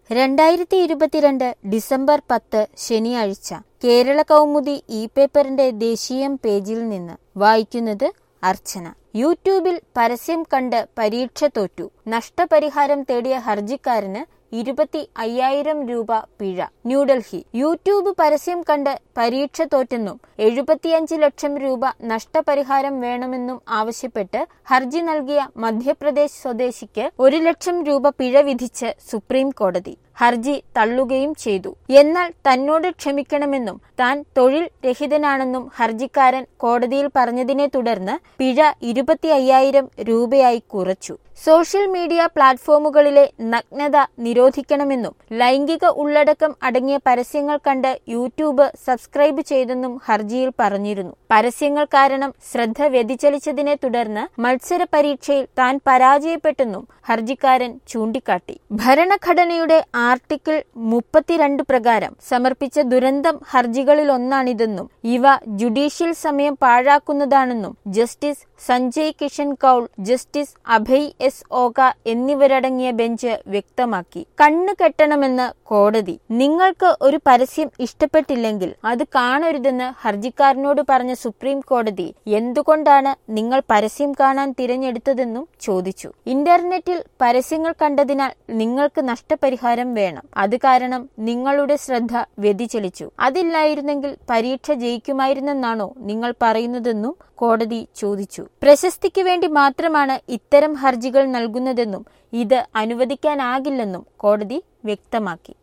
രണ്ടായിരത്തി ഇരുപത്തിരണ്ട് ഡിസംബർ പത്ത് ശനിയാഴ്ച കേരള കൗമുദി ഇ പേപ്പറിന്റെ ദേശീയം പേജിൽ നിന്ന് വായിക്കുന്നത് അർച്ചന യൂട്യൂബിൽ പരസ്യം കണ്ട് പരീക്ഷ തോറ്റു നഷ്ടപരിഹാരം തേടിയ ഹർജിക്കാരന് ഇരുപത്തി അയ്യായിരം രൂപ പിഴ ന്യൂഡൽഹി യൂട്യൂബ് പരസ്യം കണ്ട് പരീക്ഷ തോറ്റെന്നും എഴുപത്തിയഞ്ച് ലക്ഷം രൂപ നഷ്ടപരിഹാരം വേണമെന്നും ആവശ്യപ്പെട്ട് ഹർജി നൽകിയ മധ്യപ്രദേശ് സ്വദേശിക്ക് ഒരു ലക്ഷം രൂപ പിഴ വിധിച്ച് സുപ്രീം കോടതി ഹർജി തള്ളുകയും ചെയ്തു എന്നാൽ തന്നോട് ക്ഷമിക്കണമെന്നും താൻ തൊഴിൽ രഹിതനാണെന്നും ഹർജിക്കാരൻ കോടതിയിൽ പറഞ്ഞതിനെ തുടർന്ന് പിഴ ഇരുപത്തി അയ്യായിരം രൂപയായി കുറച്ചു സോഷ്യൽ മീഡിയ പ്ലാറ്റ്ഫോമുകളിലെ നഗ്നത നിരോധിക്കണമെന്നും ലൈംഗിക ഉള്ളടക്കം അടങ്ങിയ പരസ്യങ്ങൾ കണ്ട് യൂട്യൂബ് സബ്സ്ക്രൈബ് ചെയ്തെന്നും ഹർജിയിൽ പറഞ്ഞിരുന്നു പരസ്യങ്ങൾ കാരണം ശ്രദ്ധ വ്യതിചലിച്ചതിനെ തുടർന്ന് മത്സര പരീക്ഷയിൽ താൻ പരാജയപ്പെട്ടെന്നും ഹർജിക്കാരൻ ചൂണ്ടിക്കാട്ടി ഭരണഘടനയുടെ ആർട്ടിക്കിൾ മുപ്പത്തിരണ്ട് പ്രകാരം സമർപ്പിച്ച ദുരന്തം ഹർജികളിലൊന്നാണിതെന്നും ഇവ ജുഡീഷ്യൽ സമയം പാഴാക്കുന്നതാണെന്നും justice Sanjay Kishan Kaul justice Abhay S Oka എന്നിവരടങ്ങിയ ബെഞ്ച് വ്യക്തമാക്കി കണ്ണു കെട്ടണമെന്ന് കോടതി നിങ്ങൾക്ക് ഒരു പരസ്യം ഇഷ്ടപ്പെട്ടില്ലെങ്കിൽ അത് കാണരുതെന്ന് ഹർജിക്കാരനോട് പറഞ്ഞ സുപ്രീം കോടതി എന്തുകൊണ്ടാണ് നിങ്ങൾ പരസ്യം കാണാൻ തിരഞ്ഞെടുത്തതെന്നും ചോദിച്ചു ഇന്റർനെറ്റിൽ പരസ്യങ്ങൾ കണ്ടതിനാൽ നിങ്ങൾക്ക് നഷ്ടപരിഹാരം വേണം അത് കാരണം നിങ്ങളുടെ ശ്രദ്ധ വ്യതിചലിച്ചു അതില്ലായിരുന്നെങ്കിൽ പരീക്ഷ ജയിക്കുമായിരുന്നെന്നാണോ നിങ്ങൾ പറയുന്നതെന്നും കോടതി ചോദിച്ചു പ്രശസ്തിക്ക് വേണ്ടി മാത്രമാണ് ഇത്തരം ഹർജികൾ നൽകുന്നതെന്നും ഇത് അനുവദിക്കാനാകില്ലെന്നും കോടതി വ്യക്തമാക്കി